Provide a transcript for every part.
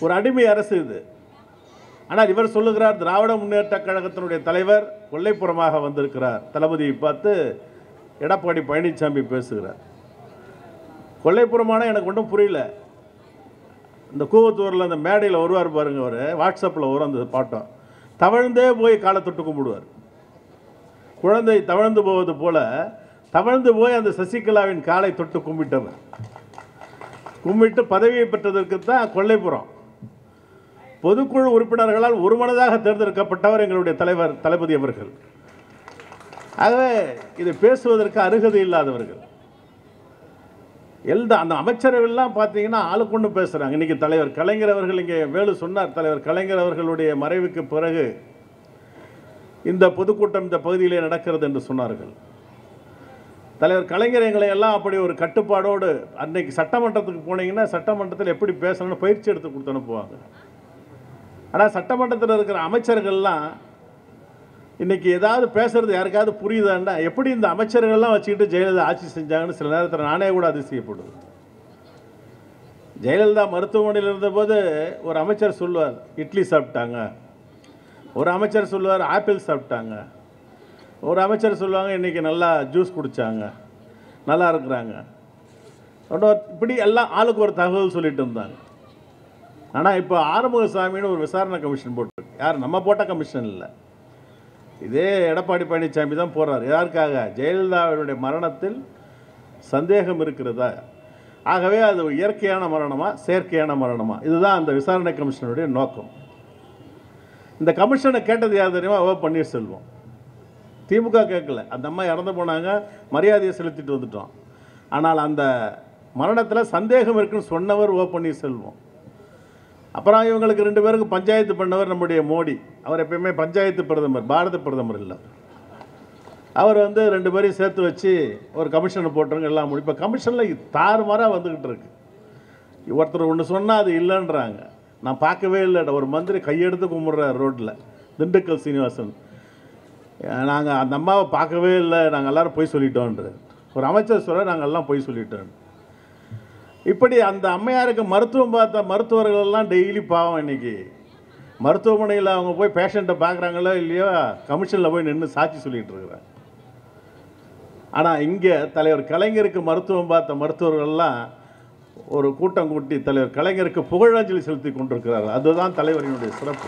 ஒரு அடிமை அரசு இது ஆனால் இவர் சொல்லுகிறார் திராவிட முன்னேற்ற கழகத்தினுடைய தலைவர் கொல்லைப்புறமாக வந்திருக்கிறார் தளபதியை பார்த்து எடப்பாடி பழனிசாமி பேசுகிறார் கொல்லைப்புறமான எனக்கு ஒன்றும் புரியல இந்த கூவத்தூரில் அந்த மேடையில் வருவார் பாருங்க அவர் வாட்ஸ்அப்பில் வரும் அந்த பாட்டம் தவழ்ந்தே போய் காலை தொட்டு கும்பிடுவார் குழந்தை தவழ்ந்து போவது போல தவழ்ந்து போய் அந்த சசிகலாவின் காலை தொட்டு கும்பிட்டவர் கும்பிட்டு பதவியை பெற்றதற்கு தான் கொல்லைப்புறம் பொதுக்குழு உறுப்பினர்களால் ஒருமனதாக தேர்ந்தெடுக்கப்பட்டவர் எங்களுடைய தலைவர் தளபதி அவர்கள் ஆகவே இதை பேசுவதற்கு அருகதை இல்லாதவர்கள் எல்த அந்த அமைச்சரவையெல்லாம் பார்த்தீங்கன்னா ஆளுக்கு ஒன்று பேசுகிறாங்க இன்றைக்கி தலைவர் கலைஞர் அவர்கள் இங்கே வேலு சொன்னார் தலைவர் கலைஞர் அவர்களுடைய மறைவுக்கு பிறகு இந்த பொதுக்கூட்டம் இந்த பகுதியிலே நடக்கிறது என்று சொன்னார்கள் தலைவர் கலைஞர் எங்களை எல்லாம் அப்படி ஒரு கட்டுப்பாடோடு அன்னைக்கு சட்டமன்றத்துக்கு போனீங்கன்னா சட்டமன்றத்தில் எப்படி பேசணும்னு பயிற்சி எடுத்து கொடுத்து அனுப்புவாங்க ஆனால் சட்டமன்றத்தில் இருக்கிற அமைச்சர்கள்லாம் இன்னைக்கு ஏதாவது பேசுறது யாருக்காவது புரியுதாண்டா எப்படி இந்த அமைச்சர்கள்லாம் வச்சுக்கிட்டு ஜெயலலிதா ஆட்சி செஞ்சாங்கன்னு சில நேரத்தில் நானே கூட அதிசயப்படுவேன் ஜெயலலிதா மருத்துவமனையில் இருந்தபோது ஒரு அமைச்சர் சொல்லுவார் இட்லி சாப்பிட்டாங்க ஒரு அமைச்சர் சொல்லுவார் ஆப்பிள் சாப்பிட்டாங்க ஒரு அமைச்சர் சொல்லுவாங்க இன்றைக்கி நல்லா ஜூஸ் குடித்தாங்க நல்லா இருக்கிறாங்க இன்னொரு இப்படி எல்லாம் ஆளுக்கு ஒரு தகவல் சொல்லிட்டு இருந்தாங்க ஆனால் இப்போ ஆறுமுகசாமின்னு ஒரு விசாரணை கமிஷன் போட்டிருக்கு யார் நம்ம போட்ட கமிஷன் இல்லை இதே எடப்பாடி பழனிசாமி தான் போகிறார் யாருக்காக ஜெயலலிதாவினுடைய மரணத்தில் சந்தேகம் இருக்கிறதா ஆகவே அது ஒரு இயற்கையான மரணமா செயற்கையான மரணமா இதுதான் அந்த விசாரணை கமிஷனுடைய நோக்கம் இந்த கமிஷனை கேட்டது யார் தெரியுமா ஓ பன்னீர்செல்வம் திமுக கேட்கல அந்த அம்மா இறந்து போனாங்க மரியாதையை செலுத்திட்டு வந்துட்டோம் ஆனால் அந்த மரணத்தில் சந்தேகம் இருக்குன்னு சொன்னவர் ஓ பன்னீர்செல்வம் அப்புறம் இவங்களுக்கு ரெண்டு பேருக்கு பஞ்சாயத்து பண்ணவர் நம்முடைய மோடி அவர் எப்பயுமே பஞ்சாயத்து பிரதமர் பாரத பிரதமர் இல்லை அவர் வந்து ரெண்டு பேரையும் சேர்த்து வச்சு ஒரு கமிஷனை போட்டுருங்க எல்லாம் முடி இப்போ கமிஷனில் தாறுமாறாக வந்துக்கிட்டு இருக்கு ஒருத்தர் ஒன்று சொன்னால் அது இல்லைன்றாங்க நான் பார்க்கவே இல்லை ஒரு மந்திரி கையெடுத்து கும்பிட்றார் ரோட்டில் திண்டுக்கல் சீனிவாசன் நாங்கள் அந்த அம்மாவை பார்க்கவே இல்லை நாங்கள் எல்லாரும் போய் சொல்லிட்டோன்ற ஒரு அமைச்சர் சொல்ல நாங்கள் எல்லாம் போய் சொல்லிட்டோம் இப்படி அந்த அம்மையாருக்கு மருத்துவம் பார்த்த மருத்துவர்கள் எல்லாம் டெய்லி பாவம் இன்னைக்கு மருத்துவமனையில் அவங்க போய் பேஷண்ட்டை பார்க்குறாங்களோ இல்லையோ கமிஷனில் போய் நின்று சாட்சி சொல்லிட்டு இருக்கிறாங்க ஆனால் இங்கே தலைவர் கலைஞருக்கு மருத்துவம் பார்த்த மருத்துவர்கள்லாம் ஒரு கூட்டம் கூட்டி தலைவர் கலைஞருக்கு புகழஞ்சலி செலுத்தி கொண்டிருக்கிறார்கள் அதுதான் தலைவரினுடைய சிறப்பு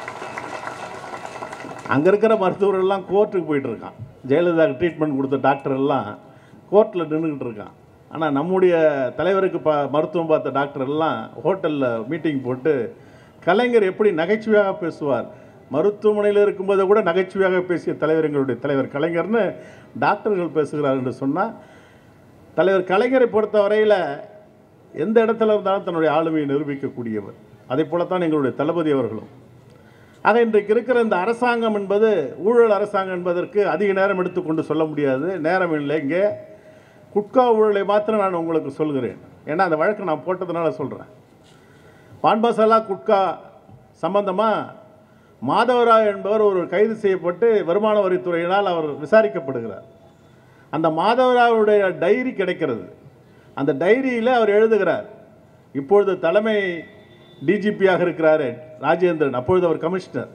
அங்கே இருக்கிற மருத்துவர்கள்லாம் கோர்ட்டுக்கு போயிட்டு இருக்கான் ஜெயலலிதாவுக்கு ட்ரீட்மெண்ட் கொடுத்த டாக்டர் எல்லாம் கோர்ட்டில் நின்றுக்கிட்டு இருக்கான் ஆனால் நம்முடைய தலைவருக்கு பா மருத்துவம் பார்த்த டாக்டர் எல்லாம் ஹோட்டலில் மீட்டிங் போட்டு கலைஞர் எப்படி நகைச்சுவையாக பேசுவார் மருத்துவமனையில் இருக்கும்போது கூட நகைச்சுவையாக பேசிய தலைவர் எங்களுடைய தலைவர் கலைஞர்னு டாக்டர்கள் பேசுகிறார் என்று சொன்னால் தலைவர் கலைஞரை பொறுத்த வரையில் எந்த இடத்துல இருந்தாலும் தன்னுடைய ஆளுமையை நிரூபிக்கக்கூடியவர் அதே போலத்தான் எங்களுடைய தளபதி அவர்களும் ஆக இன்றைக்கு இருக்கிற இந்த அரசாங்கம் என்பது ஊழல் அரசாங்கம் என்பதற்கு அதிக நேரம் எடுத்துக்கொண்டு சொல்ல முடியாது நேரம் இல்லை இங்கே குட்கா ஊழலை மாத்திரம் நான் உங்களுக்கு சொல்கிறேன் ஏன்னா அந்த வழக்கு நான் போட்டதுனால சொல்கிறேன் பான் மசாலா குட்கா சம்பந்தமாக மாதவராவ் என்பவர் ஒரு கைது செய்யப்பட்டு வருமான வரித்துறையினால் அவர் விசாரிக்கப்படுகிறார் அந்த மாதவராவுடைய டைரி கிடைக்கிறது அந்த டைரியில் அவர் எழுதுகிறார் இப்பொழுது தலைமை டிஜிபியாக இருக்கிறாரு ராஜேந்திரன் அப்பொழுது அவர் கமிஷனர்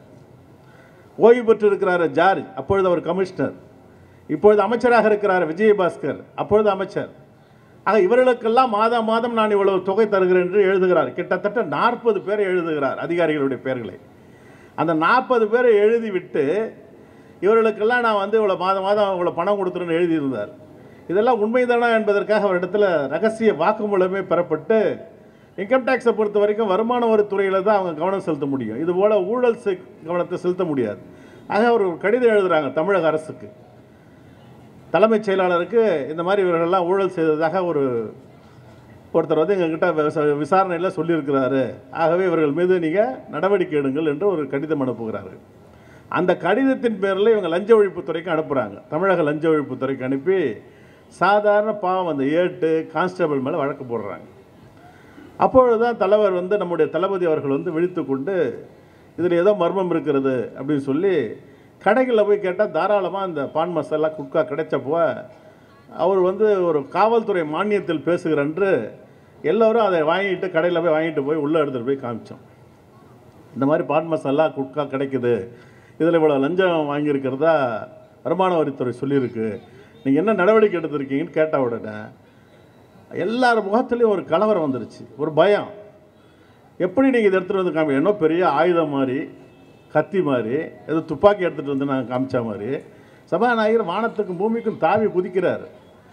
ஓய்வு பெற்று இருக்கிறாரு ஜார்ஜ் அப்பொழுது அவர் கமிஷனர் இப்பொழுது அமைச்சராக இருக்கிறார் விஜயபாஸ்கர் அப்பொழுது அமைச்சர் ஆக இவர்களுக்கெல்லாம் மாதம் மாதம் நான் இவ்வளவு தொகை தருகிறேன் என்று எழுதுகிறார் கிட்டத்தட்ட நாற்பது பேர் எழுதுகிறார் அதிகாரிகளுடைய பெயர்களை அந்த நாற்பது பேரை எழுதிவிட்டு இவர்களுக்கெல்லாம் நான் வந்து இவ்வளோ மாதம் மாதம் இவ்வளோ பணம் கொடுத்துருன்னு எழுதியிருந்தார் இதெல்லாம் உண்மைதானா என்பதற்காக அவரிடத்துல ரகசிய வாக்குமூலமே பெறப்பட்டு இன்கம் டேக்ஸை பொறுத்த வரைக்கும் வருமான வரித்துறையில் தான் அவங்க கவனம் செலுத்த முடியும் இது போல் ஊழல் செ- கவனத்தை செலுத்த முடியாது ஆக அவர் ஒரு கடிதம் எழுதுகிறாங்க தமிழக அரசுக்கு தலைமைச் செயலாளருக்கு இந்த மாதிரி இவர்கள்லாம் ஊழல் செய்ததாக ஒரு ஒருத்தர் வந்து எங்ககிட்ட விச- விசாரணையில் சொல்லியிருக்கிறாரு ஆகவே இவர்கள் மீது நீங்கள் நடவடிக்கை எடுங்கள் என்று ஒரு கடிதம் அனுப்புகிறார்கள் அந்த கடிதத்தின் பேரில் இவங்க லஞ்ச ஒழிப்புத்துறைக்கு அனுப்புகிறாங்க தமிழக லஞ்ச ஒழிப்புத்துறைக்கு அனுப்பி சாதாரண பாவம் அந்த ஏட்டு கான்ஸ்டபிள் மேலே வழக்கு போடுறாங்க அப்பொழுது தான் தலைவர் வந்து நம்முடைய தளபதி அவர்கள் வந்து விழித்து கொண்டு இதில் ஏதோ மர்மம் இருக்கிறது அப்படின்னு சொல்லி கடைகளில் போய் கேட்டால் தாராளமாக இந்த பான் மசாலா குட்கா கிடைச்சப்போ அவர் வந்து ஒரு காவல்துறை மானியத்தில் பேசுகிறன்று எல்லோரும் அதை வாங்கிட்டு கடையில் போய் வாங்கிட்டு போய் உள்ளே எடுத்துகிட்டு போய் காமிச்சோம் இந்த மாதிரி பான் மசாலா குட்கா கிடைக்குது இதில் இவ்வளோ லஞ்சம் வாங்கியிருக்கிறதா வருமான வரித்துறை சொல்லியிருக்கு நீங்கள் என்ன நடவடிக்கை எடுத்திருக்கீங்கன்னு கேட்ட உடனே எல்லார் முகத்துலேயும் ஒரு கலவரம் வந்துருச்சு ஒரு பயம் எப்படி நீங்கள் இதை எடுத்துகிட்டு வந்து காமி என்ன பெரிய ஆயுதம் மாதிரி கத்தி மாதிரி ஏதோ துப்பாக்கி எடுத்துகிட்டு வந்து நான் காமிச்ச மாதிரி சபாநாயகர் வானத்துக்கும் பூமிக்கும் தாவி குதிக்கிறார்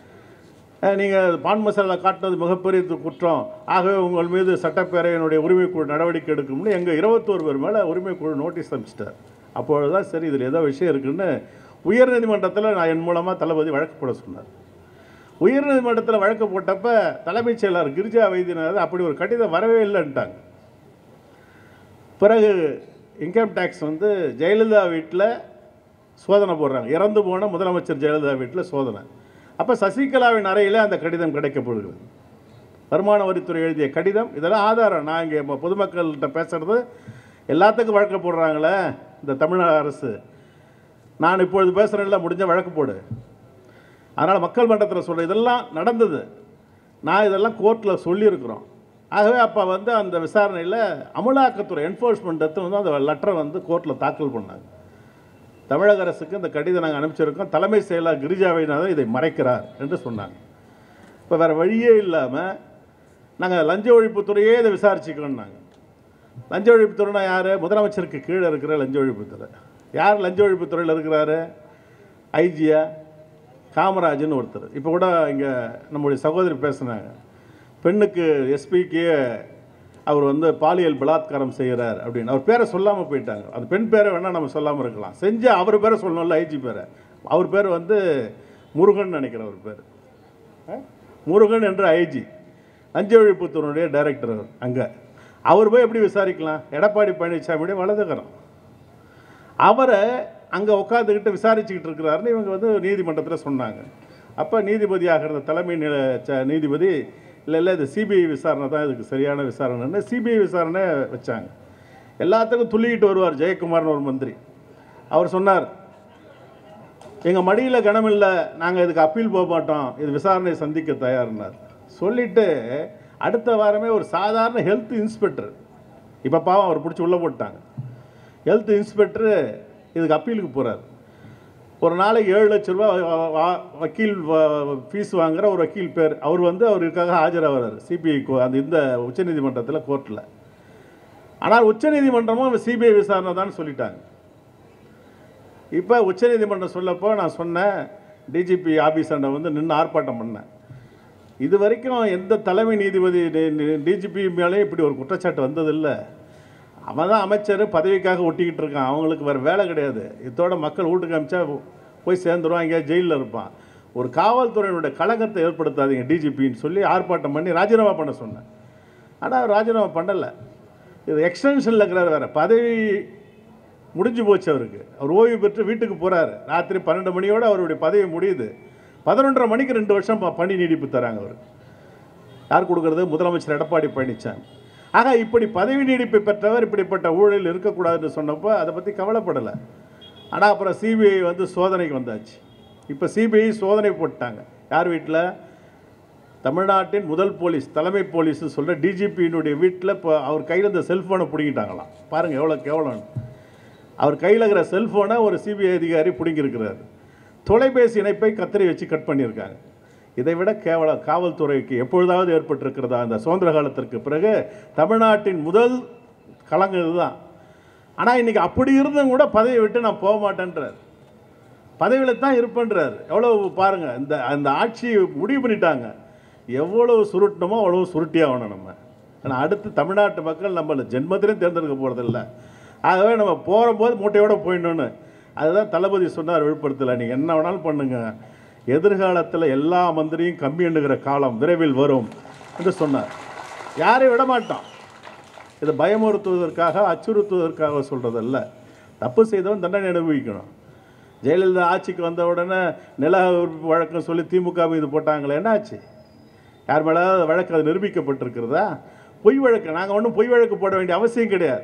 நீங்கள் பான் மசாலா காட்டினது மிகப்பெரிய து- குற்றம் ஆகவே உங்கள் மீது சட்டப்பேரவையினுடைய உரிமைக்குழு நடவடிக்கை எடுக்கும்னு எங்கள் இருபத்தோரு பேர் மேலே உரிமைக்குழு நோட்டீஸ் அனுப்பிச்சிட்டார் அப்பொழுது தான் சரி இதில் ஏதோ விஷயம் இருக்குன்னு உயர்நீதிமன்றத்தில் நான் என் மூலமாக தளபதி வழக்கு போட சொன்னார் உயர்நீதிமன்றத்தில் வழக்கு போட்டப்ப தலைமைச் செயலாளர் கிரிஜா வைத்தியநாதன் அப்படி ஒரு கடிதம் வரவே இல்லைன்ட்டாங்க பிறகு இன்கம் டேக்ஸ் வந்து ஜெயலலிதா வீட்டில் சோதனை போடுறாங்க இறந்து போன முதலமைச்சர் ஜெயலலிதா வீட்டில் சோதனை அப்போ சசிகலாவின் அறையில் அந்த கடிதம் கிடைக்கப்படுகிறது வருமான வரித்துறை எழுதிய கடிதம் இதெல்லாம் ஆதாரம் நான் இங்கே பொதுமக்கள்கிட்ட பேசுகிறது எல்லாத்துக்கும் வழக்கு போடுறாங்களே இந்த தமிழ்நாடு அரசு நான் இப்பொழுது பேசுகிறேன்ல முடிஞ்ச வழக்கு போடு அதனால் மக்கள் மன்றத்தில் சொல்கிறேன் இதெல்லாம் நடந்தது நான் இதெல்லாம் கோர்ட்டில் சொல்லியிருக்கிறோம் ஆகவே அப்போ வந்து அந்த விசாரணையில் அமலாக்கத்துறை என்ஃபோர்ஸ்மெண்ட் எடுத்து வந்து அந்த லெட்டரை வந்து கோர்ட்டில் தாக்கல் பண்ணாங்க தமிழக அரசுக்கு இந்த கடிதம் நாங்கள் அனுப்பிச்சிருக்கோம் தலைமை செயலாளர் கிரிஜா வைநாதன் இதை மறைக்கிறார் என்று சொன்னாங்க இப்போ வேறு வழியே இல்லாமல் நாங்கள் லஞ்ச ஒழிப்புத்துறையே இதை விசாரிச்சுக்கணும்னாங்க லஞ்ச ஒழிப்புத்துறைனா யார் முதலமைச்சருக்கு கீழே இருக்கிற லஞ்ச ஒழிப்புத்துறை யார் லஞ்ச ஒழிப்புத்துறையில் இருக்கிறாரு ஐஜியா காமராஜ்னு ஒருத்தர் இப்போ கூட இங்கே நம்முடைய சகோதரி பேசுனாங்க பெண்ணுக்கு எஸ்பிக்கு அவர் வந்து பாலியல் பலாத்காரம் செய்கிறார் அப்படின்னு அவர் பேரை சொல்லாமல் போயிட்டாங்க அந்த பெண் பேரை வேணால் நம்ம சொல்லாமல் இருக்கலாம் செஞ்ச அவர் பேரை சொல்லணும்ல ஐஜி பேரை அவர் பேர் வந்து முருகன் நினைக்கிறேன் அவர் பேர் அஹ்? முருகன் என்ற ஐஜி லஞ்ச ஒழிப்புத்துறையுடைய டைரக்டர் அவர் அங்கே அவர் போய் எப்படி விசாரிக்கலாம் எடப்பாடி பழனிசாமியுடைய வலதுகரம் அவரை அங்கே உட்காந்துக்கிட்டு விசாரிச்சுக்கிட்டு இருக்கிறாருன்னு இவங்க வந்து நீதிமன்றத்தில் சொன்னாங்க அப்போ நீதிபதியாக இருந்த தலைமை நில ச- நீதிபதி இல்லை இல்லை இது சிபிஐ விசாரணை தான் இதுக்கு சரியான விசாரணைன்னு சிபிஐ விசாரணை வச்சாங்க எல்லாத்துக்கும் துள்ளிக்கிட்டு வருவார் ஜெயக்குமார்னு ஒரு மந்திரி அவர் சொன்னார் எங்கள் மடியில் கனமில்லை நாங்கள் இதுக்கு அப்பீல் போக மாட்டோம் இது விசாரணை சந்திக்க தயார்னார் சொல்லிட்டு அடுத்த வாரமே ஒரு சாதாரண ஹெல்த் இன்ஸ்பெக்டர் இப்போ பாவம் அவர் பிடிச்சி உள்ளே போட்டாங்க ஹெல்த் இன்ஸ்பெக்டரு இதுக்கு அப்பீலுக்கு போகிறார் ஒரு நாளைக்கு ஏழு லட்ச ரூபா வ- வ- வக்கீல் ஃபீஸ் வாங்குற ஒரு வக்கீல் பேர் அவர் வந்து அவருக்காக ஆஜராகிறார் சிபிஐ அந்த இந்த உச்சநீதிமன்றத்தில் கோர்ட்டில் ஆனால் உச்சநீதிமன்றமும் சிபிஐ விசாரணை தான் சொல்லிட்டாங்க இப்போ உச்சநீதிமன்றம் சொல்லப்போ நான் சொன்னேன் டிஜிபி ஆஃபீஸாண்ட வந்து நின்று ஆர்ப்பாட்டம் பண்ணேன் இது வரைக்கும் எந்த தலைமை நீதிபதி டிஜிபி மேலே இப்படி ஒரு குற்றச்சாட்டு வந்ததில்லை அவன் தான் அமைச்சர் பதவிக்காக ஒட்டிக்கிட்டு இருக்கான் அவங்களுக்கு வேறு வேலை கிடையாது இதோட மக்கள் வீட்டுக்கு அமிச்சா போய் சேர்ந்துருவான் எங்கேயா ஜெயிலில் இருப்பான் ஒரு காவல்துறையினுடைய கலங்கத்தை ஏற்படுத்தாதீங்க டிஜிபின்னு சொல்லி ஆர்ப்பாட்டம் பண்ணி ராஜினாமா பண்ண சொன்னேன் ஆனால் அவர் ராஜினாமா பண்ணலை இது எக்ஸ்டென்ஷனில் இருக்கிறார் வேறு பதவி முடிஞ்சு போச்சு அவருக்கு அவர் ஓய்வு பெற்று வீட்டுக்கு போகிறாரு ராத்திரி பன்னெண்டு மணியோடு அவருடைய பதவி முடியுது பதினொன்றரை மணிக்கு ரெண்டு வருஷம் ப- பணி நீடிப்பு தராங்க அவருக்கு யார் கொடுக்கறது முதலமைச்சர் எடப்பாடி பழனிசாமி ஆக இப்படி பதவி நீடிப்பு பெற்றவர் இப்படிப்பட்ட ஊழல் இருக்கக்கூடாதுன்னு சொன்னப்போ அதை பற்றி கவலைப்படலை ஆனால் அப்புறம் சிபிஐ வந்து சோதனைக்கு வந்தாச்சு இப்போ சிபிஐ சோதனை போட்டாங்க யார் வீட்டில் தமிழ்நாட்டின் முதல் போலீஸ் தலைமை போலீஸ்னு சொல்கிற டிஜிபியினுடைய வீட்டில் இப்போ அவர் கையில் இந்த செல்ஃபோனை பிடுங்கிட்டாங்களாம் பாருங்கள் எவ்வளோ கேவலம் அவர் கையில் இருக்கிற செல்ஃபோனை ஒரு சிபிஐ அதிகாரி பிடுங்கியிருக்கிறாரு தொலைபேசி இணைப்பை கத்தரி வச்சு கட் பண்ணியிருக்காங்க இதை விட கேவலம் காவல்துறைக்கு எப்பொழுதாவது ஏற்பட்டிருக்கிறதா அந்த சுதந்திர காலத்திற்கு பிறகு தமிழ்நாட்டின் முதல் கலங்கு இதுதான் ஆனால் இன்றைக்கி அப்படி இருந்தும் கூட பதவியை விட்டு நான் போக மாட்டேன்றார் பதவியில் தான் இருப்பேன்றார் எவ்வளோ பாருங்கள் இந்த அந்த ஆட்சி முடிவு பண்ணிட்டாங்க எவ்வளவு சுருட்டணுமோ அவ்வளவு சுருட்டியாகணும் நம்ம ஆனால் அடுத்து தமிழ்நாட்டு மக்கள் நம்மள ஜென்மத்திலையும் தேர்ந்தெடுக்க போகிறதில்ல ஆகவே நம்ம போகும்போது மூட்டையோடு போயிடணும்னு அதுதான் தளபதி சொன்னார் விழுப்புரத்தில் நீங்கள் என்ன வேணாலும் பண்ணுங்க எதிர்காலத்தில் எல்லா மந்திரியும் கம்மி எண்ணுகிற காலம் விரைவில் வரும் என்று சொன்னார் யாரையும் விட மாட்டோம் இதை பயமுறுத்துவதற்காக அச்சுறுத்துவதற்காக சொல்கிறதல்ல தப்பு செய்தவன் தண்டனை அனுபவிக்கணும் ஜெயலலிதா ஆட்சிக்கு வந்த உடனே நில உறுப்பு வழக்கம் சொல்லி திமுக மீது போட்டாங்களே என்னாச்சு யார் மேலே வழக்கு அது நிரூபிக்கப்பட்டிருக்கிறதா பொய் வழக்கு நாங்கள் ஒன்றும் பொய் வழக்கு போட வேண்டிய அவசியம் கிடையாது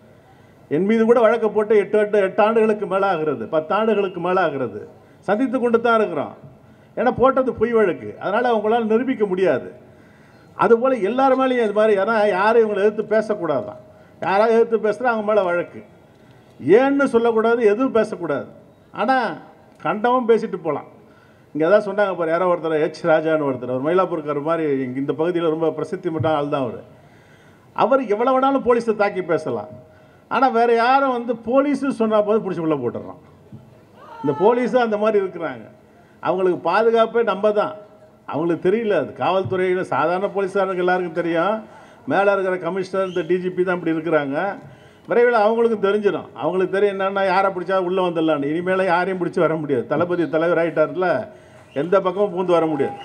என் மீது கூட வழக்கு போட்டு எட்டு எட்டு எட்டு ஆண்டுகளுக்கு மேலே ஆகிறது பத்து ஆண்டுகளுக்கு மேலே ஆகிறது சந்தித்து கொண்டு தான் இருக்கிறோம் ஏன்னா போட்டது பொய் வழக்கு அதனால் அவங்களால நிரூபிக்க முடியாது அதுபோல் எல்லார் மேலேயும் இது மாதிரி ஏன்னா யாரும் இவங்களை எதிர்த்து பேசக்கூடாதான் யாராவது எதிர்த்து பேசுகிறா அவங்க மேலே வழக்கு ஏன்னு சொல்லக்கூடாது எதுவும் பேசக்கூடாது ஆனால் கண்டவன் பேசிட்டு போகலாம் இங்கே எதாவது சொன்னாங்க பாரு யாரோ ஒருத்தர் ஹெச் ராஜான்னு ஒருத்தர் ஒரு மயிலாப்பூர்க்கார் மாதிரி இங்க இந்த பகுதியில் ரொம்ப பிரசித்தி மட்டும் ஆள் தான் அவர் அவர் எவ்வளோ வேணாலும் போலீஸை தாக்கி பேசலாம் ஆனால் வேறு யாரும் வந்து போலீஸு சொன்னா போது பிடிச்சி உள்ள போட்டுடுறான் இந்த போலீஸும் அந்த மாதிரி இருக்கிறாங்க அவங்களுக்கு பாதுகாப்பே நம்ம தான் அவங்களுக்கு தெரியல அது காவல்துறையில் சாதாரண போலீஸாருக்கு எல்லாருக்கும் தெரியும் மேலே இருக்கிற கமிஷனர் இந்த டிஜிபி தான் இப்படி இருக்கிறாங்க விரைவில் அவங்களுக்கும் தெரிஞ்சிடும் அவங்களுக்கு தெரியும் என்னென்னா யாரை பிடிச்சா உள்ளே வந்துடலான்னு இனிமேல் யாரையும் பிடிச்சி வர முடியாது தளபதி தலைவர் ஆகிட்டார்ல எந்த பக்கமும் பூந்து வர முடியாது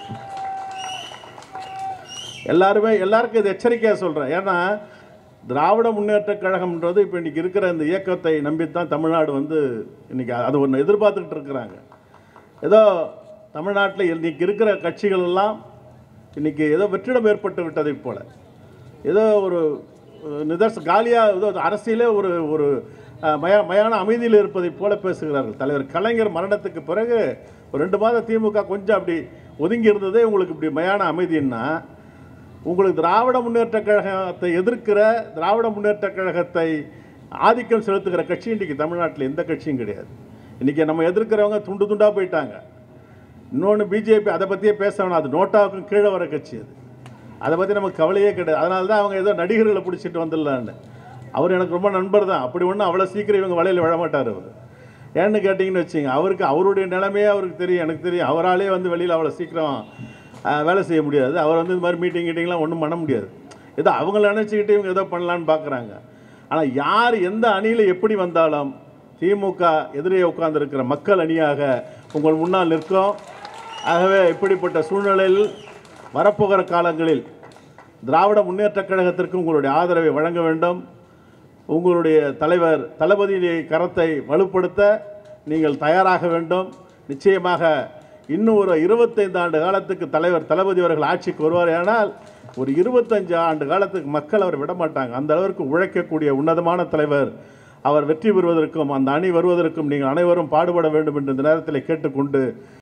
எல்லாருமே எல்லாருக்கும் இது எச்சரிக்கையாக சொல்கிறேன் ஏன்னா திராவிட முன்னேற்ற கழகம்ன்றது இப்போ இன்றைக்கி இருக்கிற இந்த இயக்கத்தை நம்பித்தான் தமிழ்நாடு வந்து இன்றைக்கி அது ஒன்று எதிர்பார்த்துக்கிட்டு இருக்கிறாங்க ஏதோ தமிழ்நாட்டில் இன்றைக்கி இருக்கிற கட்சிகள் எல்லாம் இன்றைக்கி ஏதோ வெற்றிடம் ஏற்பட்டு விட்டதைப் போல ஏதோ ஒரு அஹ், நிதர்ச காலியாக ஏதோ அரசியலே ஒரு ஒரு அஹ், மய மயான அமைதியில் இருப்பதைப் போல பேசுகிறார்கள் தலைவர் கலைஞர் மரணத்துக்கு பிறகு ஒரு ரெண்டு மாதம் திமுக கொஞ்சம் அப்படி ஒதுங்கி இருந்ததே உங்களுக்கு இப்படி மயான அமைதின்னா உங்களுக்கு திராவிட முன்னேற்ற கழகத்தை எதிர்க்கிற திராவிட முன்னேற்ற கழகத்தை ஆதிக்கம் செலுத்துகிற கட்சி இன்றைக்கி தமிழ்நாட்டில் எந்த கட்சியும் கிடையாது இன்றைக்கி நம்ம எதிர்க்கிறவங்க துண்டு துண்டாக போயிட்டாங்க இன்னொன்று பிஜேபி அதை பற்றியே பேச வேணாம் அது நோட்டாவுக்கும் கீழே வர கட்சி அது அதை பற்றி நமக்கு கவலையே கிடையாது அதனால தான் அவங்க ஏதோ நடிகர்களை பிடிச்சிட்டு வந்துடலான்னு அவர் எனக்கு ரொம்ப நண்பர் தான் அப்படி ஒன்றும் அவ்வளோ சீக்கிரம் இவங்க வலையில் விழமாட்டார் அவர் ஏன்னு கேட்டிங்கன்னு வச்சுங்க அவருக்கு அவருடைய நிலைமையே அவருக்கு தெரியும் எனக்கு தெரியும் அவராலே வந்து வெளியில் அவ்வளோ சீக்கிரம் ஆஹ், வேலை செய்ய முடியாது அவர் வந்து இந்த மாதிரி மீட்டிங் கீட்டிங்லாம் ஒன்றும் பண்ண முடியாது ஏதோ அவங்கள நினச்சிக்கிட்டு இவங்க ஏதோ பண்ணலான்னு பார்க்குறாங்க ஆனால் யார் எந்த அணியில் எப்படி வந்தாலும் திமுக எதிரே உட்கார்ந்திருக்கிற மக்கள் அணியாக உங்கள் முன்னால் நிற்கும் ஆகவே இப்படிப்பட்ட சூழ்நிலையில் வரப்போகிற காலங்களில் திராவிட முன்னேற்றக் கழகத்திற்கு உங்களுடைய ஆதரவை வழங்க வேண்டும் உங்களுடைய தலைவர் தளபதியுடைய கரத்தை வலுப்படுத்த நீங்கள் தயாராக வேண்டும் நிச்சயமாக இன்னும் ஒரு இருபத்தைந்து ஆண்டு காலத்துக்கு தலைவர் தளபதி அவர்கள் ஆட்சிக்கு வருவார் ஆனால் ஒரு இருபத்தஞ்சு ஆண்டு காலத்துக்கு மக்கள் அவர் விடமாட்டாங்க அந்த அளவிற்கு உழைக்கக்கூடிய உன்னதமான தலைவர் அவர் வெற்றி பெறுவதற்கும் அந்த அணி வருவதற்கும் நீங்கள் அனைவரும் பாடுபட வேண்டும் என்று இந்த நேரத்தில் கேட்டுக்கொண்டு